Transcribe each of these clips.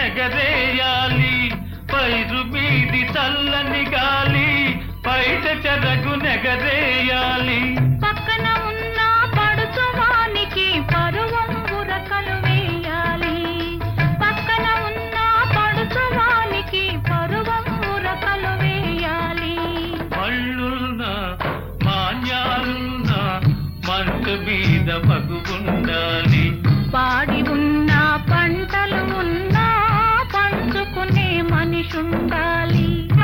నెగరేయాలి పైరు మీది చల్లని గాలి బయట చెరగు నెగరేయాలి పక్కన ఉన్న పడుచువానికి పరువం ఉరకలు వేయాలి పక్కన ఉన్న పడుచువానికి పరువం ఉరకలు వేయాలి మళ్ళున్న మాన్యాలున్న మంట మీద మగుండాలి పాడి ఉన్న పంటలు ఉన్నా పంచుకునే మనిషుండాలి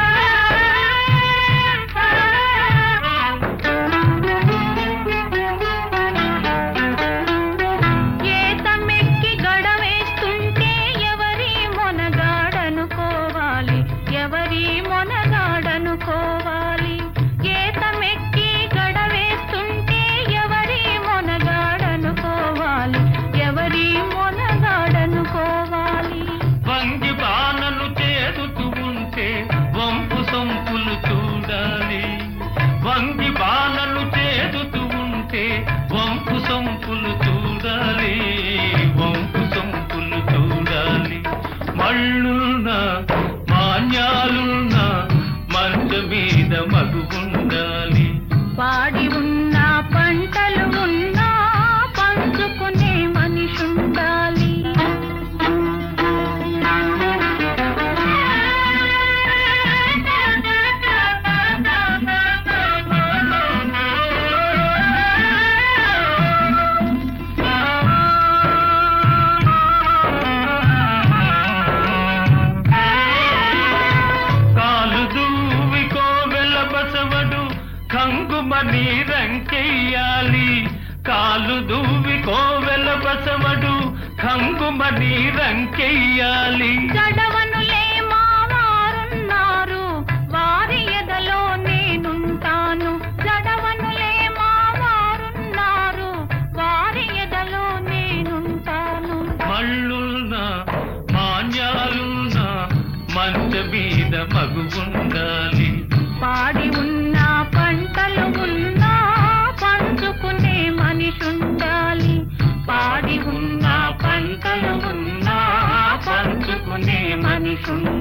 ఏతమెక్కి గడవేస్తుంటే ఎవరి మొనగాడనుకోవాలి ఎవరి మొనగాడనుకోవాలి ఏతమెక్కి గడవేస్తుంటే ఎవరి మొనగాడనుకోవాలి ఎవరి మొనగాడనుకోవాలి వంగి బాణలు చేరుతూ ఉంటే వంపు సొంపులు చూడాలి వంగి బాణలు చేరుతూ ఉంటే వంపు సొంపులు చూడాలి వంపు సొంపులు చూడాలి మళ్ళున్న మాన్యాలున్న మంచ మీద మగు ఉండాలి పాడి ఉన్న పంటలు ఉన్నా పంచుకునే మనిషుండాలి కాలు దూవి కోవెల బసవడు కంగుమని రంకెయ్యాలి కాలు దూవి కోవెల బసవడు కంగుమని రంకెయ్యాలి జడవనులే మావారున్నారు వారి ఎదలో నేనుంటాను జడవనులే మావారున్నారు వారి ఎదలో నేనుంటాను మళ్ళున్న మాన్యాలున్న మంచ మీద మగు ఉండాలి పాడి ఉన్న పంటలు ఉన్నా పంచుకునే మనిషుండాలి పాడి ఉన్న పంటలు ఉన్నా పంచుకునే మనిషుండాలి